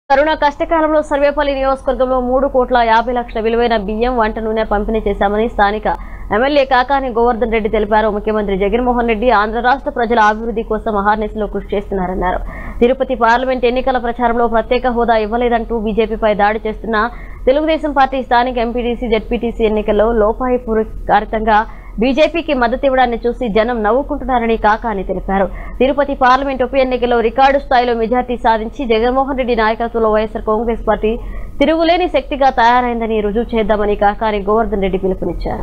corona కష్టకాలంలో సర్వేపల్లి నియోజకవర్గంలో మూడు కోట్ల యాభై లక్షల విలువైన బియ్యం వంట నూనె పంపిణీ చేశామని స్థానిక ఎమ్మెల్యే కాకాని గోవర్ధన్ రెడ్డి తెలిపారు ముఖ్యమంత్రి జగన్మోహన్ రెడ్డి ఆంధ్ర రాష్ట్ర ప్రజల అభివృద్ధి కోసం అహార్నిశలో కృషి చేస్తున్నారన్నారు తిరుపతి పార్లమెంట్ ఎన్నికల ప్రచారంలో ప్రత్యేక హోదా ఇవ్వలేదంటూ బీజేపీపై దాడి చేస్తున్న తెలుగుదేశం పార్టీ స్థానిక ఎంపీటీసీ జెడ్పీటీసీ ఎన్నికల్లో లోపాయపూరితంగా బీజేపీకి మద్దతు ఇవ్వడాన్ని చూసి జనం నవ్వుకుంటున్నారని కాకాని తెలిపారు తిరుపతి పార్లమెంట్ ఉప ఎన్నికల్లో రికార్డు స్థాయిలో మెజార్టీ సాధించి జగన్మోహన్ రెడ్డి నాయకత్వంలో వైఎస్ఆర్ కాంగ్రెస్ పార్టీ తిరుగులేని శక్తిగా తయారైందని రుజువు చేద్దామని కాకాని గోవర్ధన్ రెడ్డి పిలుపునిచ్చారు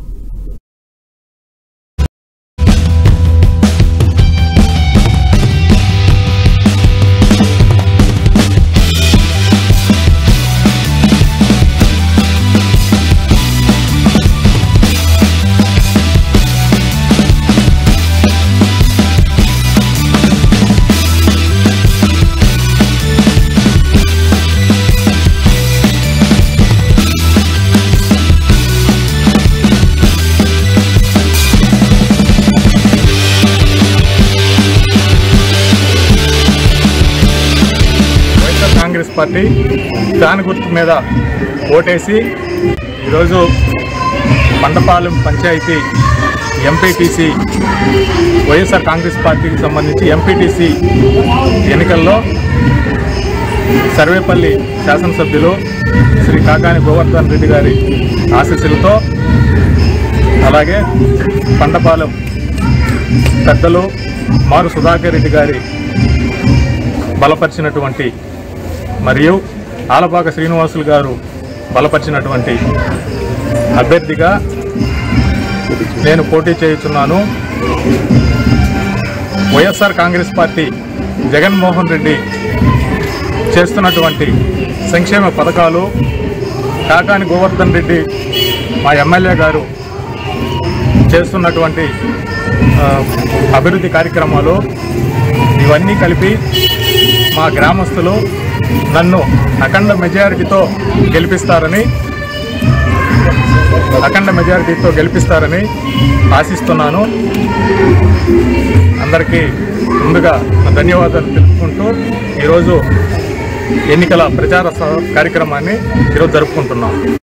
వైఎస్ఆర్ కాంగ్రెస్ పార్టీ ఫ్యాన్ గుర్తు మీద ఓటేసి ఈరోజు పండపాలెం పంచాయతీ ఎంపీటీసీ వైఎస్ఆర్ కాంగ్రెస్ పార్టీకి సంబంధించి ఎంపీటీసీ ఎన్నికల్లో సర్వేపల్లి శాసనసభ్యులు శ్రీ కాకాని గోవర్ధన్ రెడ్డి గారి ఆశీస్సులతో అలాగే పండపాలెం పెద్దలు మారు సుధాకర్ రెడ్డి గారి బలపరిచినటువంటి మరియు ఆలపాక శ్రీనివాసులు గారు బలపరిచినటువంటి అభ్యర్థిగా నేను పోటీ చేయుచున్నాను వైఎస్ఆర్ కాంగ్రెస్ పార్టీ జగన్మోహన్ రెడ్డి చేస్తున్నటువంటి సంక్షేమ పథకాలు కాకాని గోవర్ధన్ రెడ్డి మా ఎమ్మెల్యే గారు చేస్తున్నటువంటి ఆ, అభివృద్ధి కార్యక్రమాలు ఇవన్నీ కలిపి మా గ్రామస్తులు నన్ను అఖండ మెజారిటీతో గెలిపిస్తారని అఖండ మెజారిటీతో గెలిపిస్తారని ఆశిస్తున్నాను అందరికీ ముందుగా నా ధన్యవాదాలు తెలుపుకుంటూ ఈరోజు ఎన్నికల ప్రచార స- కార్యక్రమాన్ని ఈరోజు జరుపుకుంటున్నాం